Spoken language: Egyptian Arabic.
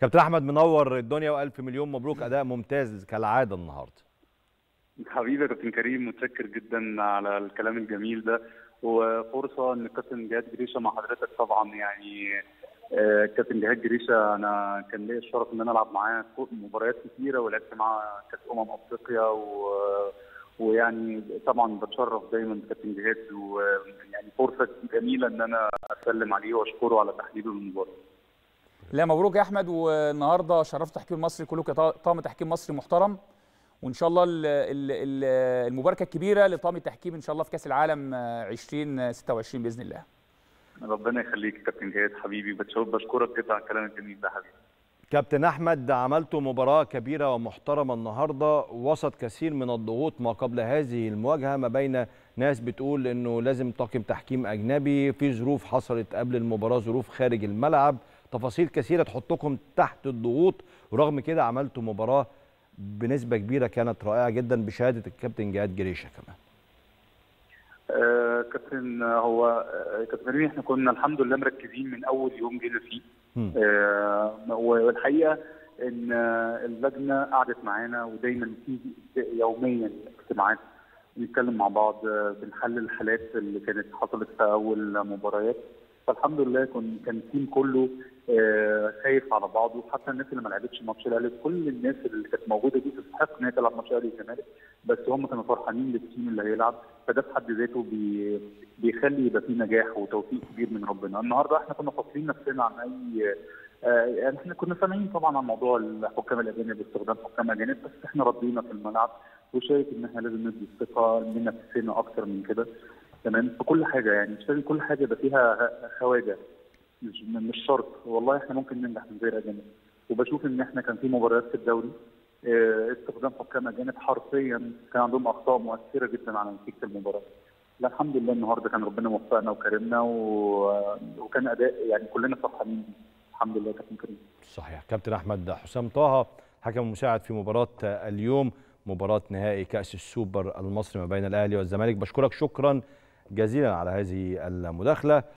كابتن احمد منور الدنيا والف مليون مبروك اداء ممتاز كالعاده النهارده حبيبي يا كابتن كريم متشكر جدا على الكلام الجميل ده وفرصه ان الكابتن جهاد جريشه مع حضرتك طبعا يعني آه، كابتن جهاد جريشه انا كان ليا الشرف ان انا العب معاه مباريات كتيره ولعبت معاه كاس امم افريقيا و ويعني طبعا بتشرف دايما بكابتن جهاد ويعني فرصه جميله ان انا اسلم عليه واشكره على تحديده للمباراه. لا مبروك يا احمد والنهارده شرفت التحكيم المصري كله كطاقم تحكيم مصري محترم وان شاء الله ال- ال- ال- المباركه الكبيره لطاقم التحكيم ان شاء الله في كاس العالم آه، 2026 باذن الله ربنا يخليك يا كابتن جهاد حبيبي بتشوف- بشكرك جدا على الكلام الجميل ده حبيبي. كابتن احمد عملتوا مباراه كبيره ومحترمه النهارده وسط كثير من الضغوط ما قبل هذه المواجهه ما بين ناس بتقول انه لازم طاقم تحكيم اجنبي في ظروف حصلت قبل المباراه ظروف خارج الملعب تفاصيل كثيره تحطكم تحت الضغوط ورغم كده عملتوا مباراه بنسبه كبيره كانت رائعه جدا بشهاده الكابتن جهاد جريشه كمان آه كابتن آه، هو آه، كابتن كريم احنا كنا الحمد لله مركزين من اول يوم جينا فيه مم. آه والحقيقه ان آه، اللجنه قعدت معانا ودايما في يوميا اجتماعات بنتكلم مع بعض آه، بنحلل الحالات اللي كانت حصلت في اول مباريات فالحمد لله كن كان التيم كله آه، خايف على بعضه حتى الناس اللي ما لعبتش ماتش الاهلي كل الناس اللي كانت موجوده دي تستحق ان هي تلعب ماتش الاهلي والزمالك بس هم كانوا فرحانين بالتيم اللي هيلعب فده في حد ذاته بي بيخلي يبقى فيه نجاح وتوفيق كبير من ربنا النهارده احنا كنا فاصلين نفسنا عن اي آه، يعني احنا كنا سامعين طبعا عن موضوع الحكام الاجانب واستخدام حكام اجانب بس احنا ردينا في الملعب وشايف ان احنا لازم ندي الثقه لنفسنا اكتر من كده تمام في كل حاجه يعني مش لازم كل حاجه يبقى فيها خواجه مش مش شرط والله احنا ممكن ننجح من غير اجانب وبشوف ان احنا كان في مباريات في الدوري آه، استخدام حكام اجانب حرفيا كان عندهم اخطاء مؤثره جدا على نتيجه المباراه لا الحمد لله النهارده كان ربنا وفقنا وكرمنا و... وكان اداء يعني كلنا فرحانين بيه. الحمد لله كابتن كريم صحيح كابتن احمد حسام طه حكم مساعد في مباراه اليوم مباراه نهائي كاس السوبر المصري ما بين الاهلي والزمالك بشكرك شكرا جزيلا على هذه المداخله